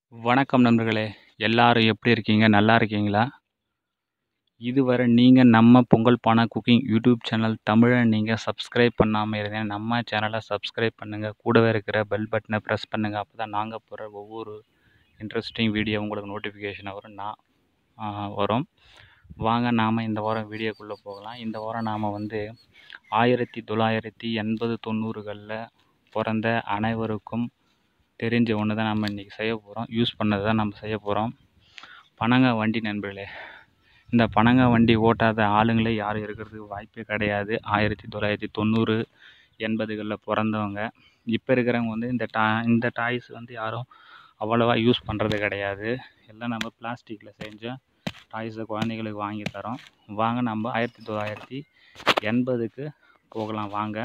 வணக்கம் நண்பர்களே எல்லாரும் எப்படி இருக்கீங்க நல்லா இருக்கீங்களா இதுவரை நீங்கள் நம்ம பொங்கல் பானை குக்கிங் யூடியூப் சேனல் தமிழை நீங்கள் சப்ஸ்கிரைப் பண்ணாமல் இருந்தீங்கன்னா நம்ம சேனலை சப்ஸ்கிரைப் பண்ணுங்கள் கூடவே இருக்கிற பெல் பட்டனை ப்ரெஸ் பண்ணுங்கள் அப்போ தான் நாங்கள் போகிற ஒவ்வொரு இன்ட்ரெஸ்டிங் வீடியோ உங்களுக்கு நோட்டிஃபிகேஷன் வரும் நான் ஆ, வரும் வாங்க நாம் இந்த வாரம் வீடியோக்குள்ளே போகலாம் இந்த வாரம் நாம் வந்து ஆயிரத்தி தொள்ளாயிரத்தி எண்பது தொண்ணூறுகளில் பிறந்த அனைவருக்கும் தெரிஞ்ச ஒன்று தான் நம்ம இன்றைக்கி செய்ய போகிறோம் யூஸ் பண்ணது தான் நம்ம செய்ய போகிறோம் பனங்க வண்டி நண்பர்களே இந்த பனங்க வண்டி ஓட்டாத ஆளுங்களே யாரும் இருக்கிறதுக்கு வாய்ப்பே கிடையாது ஆயிரத்தி தொள்ளாயிரத்தி தொண்ணூறு எண்பதுகளில் பிறந்தவங்க இப்போ இருக்கிறவங்க வந்து இந்த டா இந்த டாய்ஸ் வந்து யாரும் அவ்வளோவா யூஸ் பண்ணுறது கிடையாது எல்லாம் நம்ம பிளாஸ்டிக்கில் செஞ்ச டாய்ஸை குழந்தைகளுக்கு வாங்கி தரோம் வாங்க நம்ம ஆயிரத்தி தொள்ளாயிரத்தி எண்பதுக்கு போகலாம் வாங்க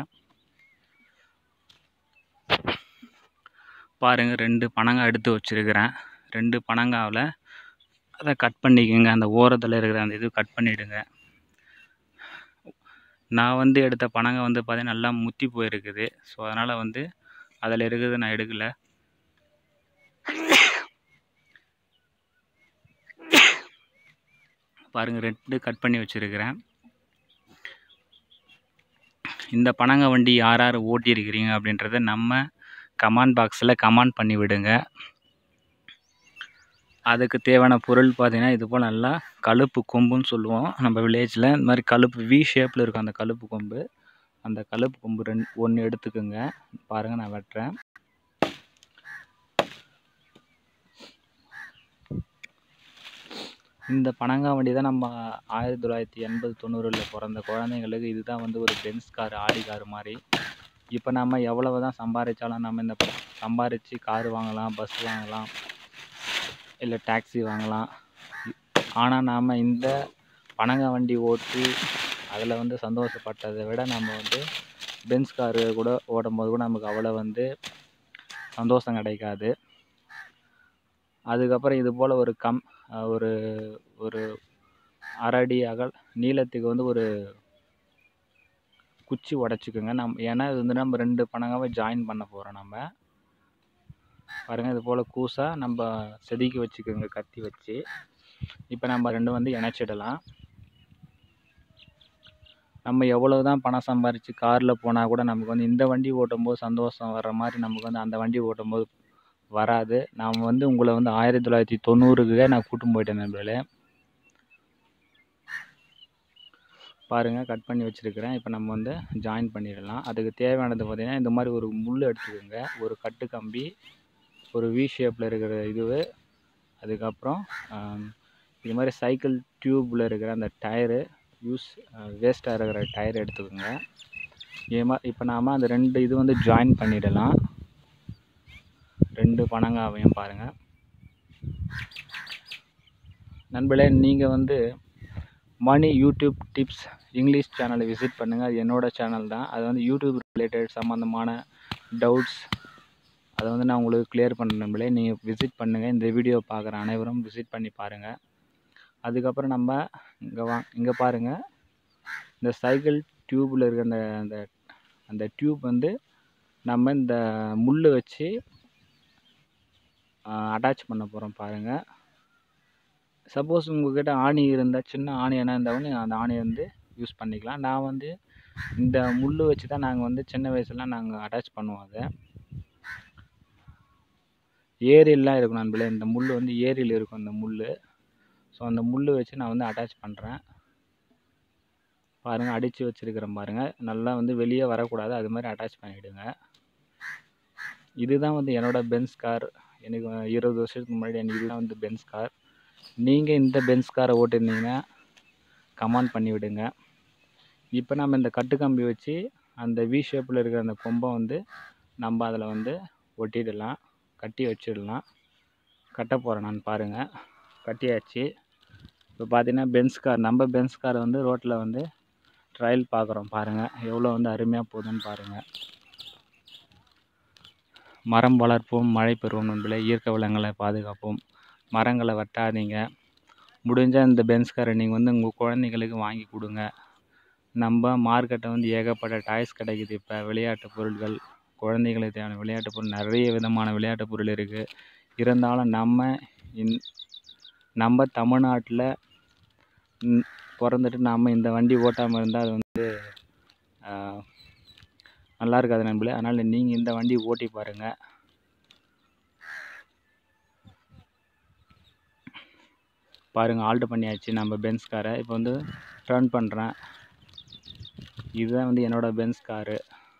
பாருங்கள் ரெண்டு பனங்காய் எடுத்து வச்சுருக்கிறேன் ரெண்டு பனங்காவில் அதை கட் பண்ணிக்கோங்க அந்த ஓரத்தில் இருக்கிற அந்த இது கட் பண்ணிவிடுங்க நான் வந்து எடுத்த பனங்காய் வந்து பார்த்தீங்கன்னா நல்லா முத்தி போயிருக்குது ஸோ அதனால் வந்து அதில் இருக்கிறது நான் எடுக்கலை பாருங்கள் ரெண்டு கட் பண்ணி வச்சுருக்கிறேன் இந்த பனங்காய் வண்டி யார் யார் ஓட்டியிருக்கிறீங்க அப்படின்றத நம்ம கமெண்ட் பாக்ஸில் கமெண்ட் பண்ணி விடுங்க அதுக்கு தேவையான பொருள் பார்த்தீங்கன்னா இது போல் நல்லா கழுப்பு கொம்புன்னு சொல்லுவோம் நம்ம வில்லேஜில் இந்த மாதிரி கழுப்பு வி ஷேப்பில் இருக்கும் அந்த கழுப்பு கொம்பு அந்த கழுப்பு கொம்பு ரெண்டு ஒன்று எடுத்துக்கோங்க பாருங்கள் நான் வெட்டுறேன் இந்த பனங்காய் வண்டி தான் நம்ம ஆயிரத்தி தொள்ளாயிரத்தி எண்பது தொண்ணூறில் பிறந்த குழந்தைங்களுக்கு இதுதான் வந்து ஒரு பென்ஸ் கார் ஆடி கார் மாதிரி இப்போ நம்ம எவ்வளவு தான் சம்பாதிச்சாலும் நம்ம இந்த சம்பாரித்து கார் வாங்கலாம் பஸ் வாங்கலாம் இல்லை டாக்ஸி வாங்கலாம் ஆனால் நாம் இந்த பனங்காய் வண்டி ஓட்டி அதில் வந்து சந்தோஷப்பட்டதை விட நம்ம வந்து பென்ஸ் காரு கூட ஓடும்போது கூட நமக்கு அவ்வளோ வந்து சந்தோஷம் கிடைக்காது அதுக்கப்புறம் இது போல் ஒரு கம் ஒரு ஒரு அரை அடி அகல் நீளத்துக்கு வந்து ஒரு குச்சி உடச்சிக்கோங்க நம் ஏன்னா இது வந்து நம்ம ரெண்டு பனங்காவை ஜாயின் பண்ண போகிறோம் நம்ம பாருங்கள் இது போல் கூசாக நம்ம செதுக்கி வச்சுக்கோங்க கத்தி வச்சு இப்போ நம்ம ரெண்டும் வந்து இணைச்சிடலாம் நம்ம எவ்வளோ தான் பணம் சம்பாரித்து காரில் போனால் கூட நமக்கு வந்து இந்த வண்டி ஓட்டும்போது சந்தோஷம் வர்ற மாதிரி நமக்கு வந்து அந்த வண்டி ஓட்டும்போது வராது நாம் வந்து உங்களை வந்து ஆயிரத்தி தொள்ளாயிரத்தி தொண்ணூறுக்கு நான் கூட்டும் போயிட்டேன் நண்பர்களே பாருங்கள் கட் பண்ணி வச்சுருக்கிறேன் இப்போ நம்ம வந்து ஜாயின் பண்ணிடலாம் அதுக்கு தேவையானது பார்த்திங்கன்னா இந்த மாதிரி ஒரு முள் எடுத்துக்கோங்க ஒரு கட்டு கம்பி ஒரு வி ஷேப்பில் இருக்கிற இது அதுக்கப்புறம் இது மாதிரி சைக்கிள் டியூப்பில் இருக்கிற அந்த டயரு யூஸ் வேஸ்ட்டாக இருக்கிற டயர் எடுத்துக்கோங்க இது மாதிரி இப்போ நாம் அந்த ரெண்டு இது வந்து ஜாயின் பண்ணிடலாம் ரெண்டு பனங்காவையும் பாருங்கள் நண்பர்களே நீங்கள் வந்து மணி யூடியூப் டிப்ஸ் இங்கிலீஷ் சேனலை விசிட் பண்ணுங்கள் அது என்னோடய சேனல் தான் அது வந்து யூடியூப் ரிலேட்டட் சம்மந்தமான டவுட்ஸ் அதை வந்து நான் உங்களுக்கு கிளியர் பண்ணுறேன் நண்பர்களே நீங்கள் விசிட் பண்ணுங்கள் இந்த வீடியோ பார்க்குற அனைவரும் விசிட் பண்ணி பாருங்கள் அதுக்கப்புறம் நம்ம இங்கே வா இங்கே பாருங்கள் இந்த சைக்கிள் டியூப்பில் இருக்க அந்த அந்த அந்த டியூப் வந்து நம்ம இந்த முள் வச்சு அட்டாச் பண்ண போகிறோம் பாருங்கள் சப்போஸ் உங்கள்கிட்ட ஆணி இருந்தால் சின்ன ஆணி என்ன இருந்தாலும் அந்த ஆணி வந்து யூஸ் பண்ணிக்கலாம் நான் வந்து இந்த முள் வச்சு தான் நாங்கள் வந்து சின்ன வயசுலாம் நாங்கள் அட்டாச் பண்ணுவோம் அதை ஏரிலாம் இருக்கும் நண்பர்களே இந்த முள் வந்து ஏரியில் இருக்கும் இந்த முள் ஸோ அந்த முள் வச்சு நான் வந்து அட்டாச் பண்ணுறேன் பாருங்கள் அடித்து வச்சுருக்கிறேன் பாருங்கள் நல்லா வந்து வெளியே வரக்கூடாது அது மாதிரி அட்டாச் பண்ணிவிடுங்க இதுதான் வந்து என்னோடய பென்ஸ் கார் எனக்கு இருபது வருஷத்துக்கு முன்னாடி எனக்கு இதுதான் வந்து பென்ஸ் கார் நீங்கள் இந்த பென்ஸ் காரை ஓட்டிருந்தீங்கன்னா கமெண்ட் பண்ணி விடுங்க இப்போ நம்ம இந்த கட்டு கம்பி வச்சு அந்த வி ஷேப்பில் இருக்கிற அந்த கொம்பை வந்து நம்ம அதில் வந்து ஒட்டிடலாம் கட்டி வச்சிடலாம் கட்ட போகிறேன் நான் பாருங்கள் கட்டியாச்சு இப்போ பார்த்தீங்கன்னா பென்ஸ் கார் நம்ம பென்ஸ் காரை வந்து ரோட்டில் வந்து ட்ரையல் பார்க்குறோம் பாருங்கள் எவ்வளோ வந்து அருமையாக போகுதுன்னு பாருங்கள் மரம் வளர்ப்போம் மழை பெறுவோம் நண்பர்களே இயற்கை வளங்களை பாதுகாப்போம் மரங்களை வெட்டாதீங்க முடிஞ்சால் இந்த பென்ஸ் காரை நீங்கள் வந்து உங்கள் குழந்தைங்களுக்கு வாங்கி கொடுங்க நம்ம மார்க்கெட்டை வந்து ஏகப்பட்ட டாய்ஸ் கிடைக்குது இப்போ விளையாட்டு பொருட்கள் குழந்தைங்களுக்கு தேவையான விளையாட்டு பொருள் நிறைய விதமான விளையாட்டு பொருள் இருக்குது இருந்தாலும் நம்ம இந் நம்ம தமிழ்நாட்டில் பிறந்துட்டு நம்ம இந்த வண்டி ஓட்டாமல் இருந்தால் அது வந்து ஆஹ், நல்லா இருக்காது நண்பர்களே அதனால் நீங்கள் இந்த வண்டி ஓட்டி பாருங்கள் பாருங்கள் ஆல்ட்ரு பண்ணியாச்சு நம்ம பென்ஸ் காரை இப்போ வந்து டர்ன் பண்ணுறேன் இதுதான் வந்து என்னோட பென்ஸ் காரு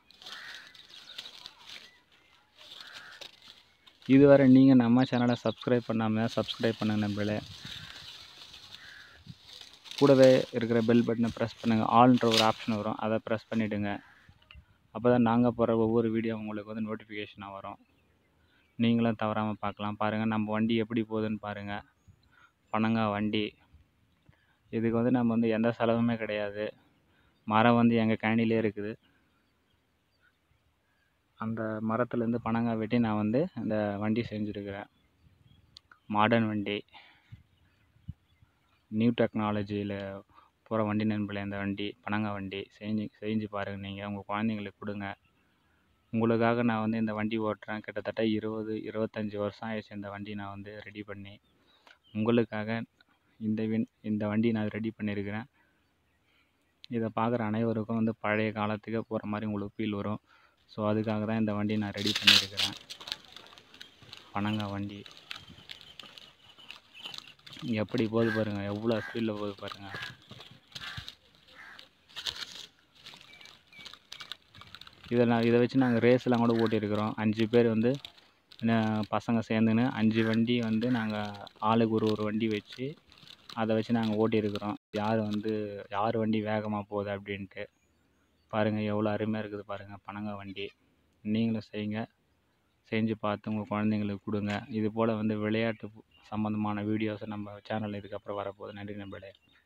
இதுவரை நீங்கள் நம்ம சேனலை சப்ஸ்கிரைப் பண்ணாமல் சப்ஸ்கிரைப் பண்ணுங்க நண்பர்களே கூடவே இருக்கிற பெல் பட்டனை ப்ரெஸ் பண்ணுங்கள் ஆல்ன்ற ஒரு ஆப்ஷன் வரும் அதை ப்ரெஸ் பண்ணிவிடுங்க அப்போ தான் நாங்கள் போடுற ஒவ்வொரு வீடியோ உங்களுக்கு வந்து நோட்டிஃபிகேஷனாக வரும் நீங்களும் தவறாமல் பார்க்கலாம் பாருங்கள் நம்ம வண்டி எப்படி போகுதுன்னு பாருங்கள் பனங்கா வண்டி இதுக்கு வந்து நம்ம வந்து எந்த செலவுமே கிடையாது மரம் வந்து எங்கள் கேணிலே இருக்குது அந்த மரத்துலேருந்து பனங்காய் வெட்டி நான் வந்து இந்த வண்டி செஞ்சுருக்கிறேன் மாடர்ன் வண்டி நியூ டெக்னாலஜியில் போகிற வண்டி நண்பர்களே இந்த வண்டி பனங்காய் வண்டி செஞ்சு செஞ்சு பாருங்கள் நீங்கள் உங்கள் குழந்தைங்களுக்கு கொடுங்க உங்களுக்காக நான் வந்து இந்த வண்டி ஓட்டுறேன் கிட்டத்தட்ட இருபது இருபத்தஞ்சி வருஷம் ஆயிடுச்சு இந்த வண்டி நான் வந்து ரெடி பண்ணி உங்களுக்காக இந்த வின் இந்த வண்டி நான் ரெடி பண்ணியிருக்கிறேன் இதை பார்க்குற அனைவருக்கும் வந்து பழைய காலத்துக்கே போகிற மாதிரி உங்களுக்கு ஃபீல் வரும் ஸோ அதுக்காக தான் இந்த வண்டி நான் ரெடி பண்ணியிருக்கிறேன் பனங்காய் வண்டி எப்படி போகுது பாருங்கள் எவ்வளோ ஸ்பீடில் போகுது பாருங்கள் இதை நான் இதை வச்சு நாங்கள் ரேஸ்லாம் கூட ஓட்டியிருக்கிறோம் அஞ்சு பேர் வந்து என்ன பசங்க சேர்ந்துன்னு அஞ்சு வண்டி வந்து நாங்கள் ஆளுக்கு ஒரு ஒரு வண்டி வச்சு அதை வச்சு நாங்கள் ஓட்டியிருக்கிறோம் யார் வந்து யார் வண்டி வேகமாக போகுது அப்படின்ட்டு பாருங்கள் எவ்வளோ அருமையாக இருக்குது பாருங்கள் பனங்காய் வண்டி நீங்களும் செய்யுங்க செஞ்சு பார்த்து உங்கள் குழந்தைங்களுக்கு கொடுங்க இது போல் வந்து விளையாட்டு சம்மந்தமான வீடியோஸை நம்ம சேனலில் இதுக்கப்புறம் வரப்போகுது நன்றி நண்பர்களே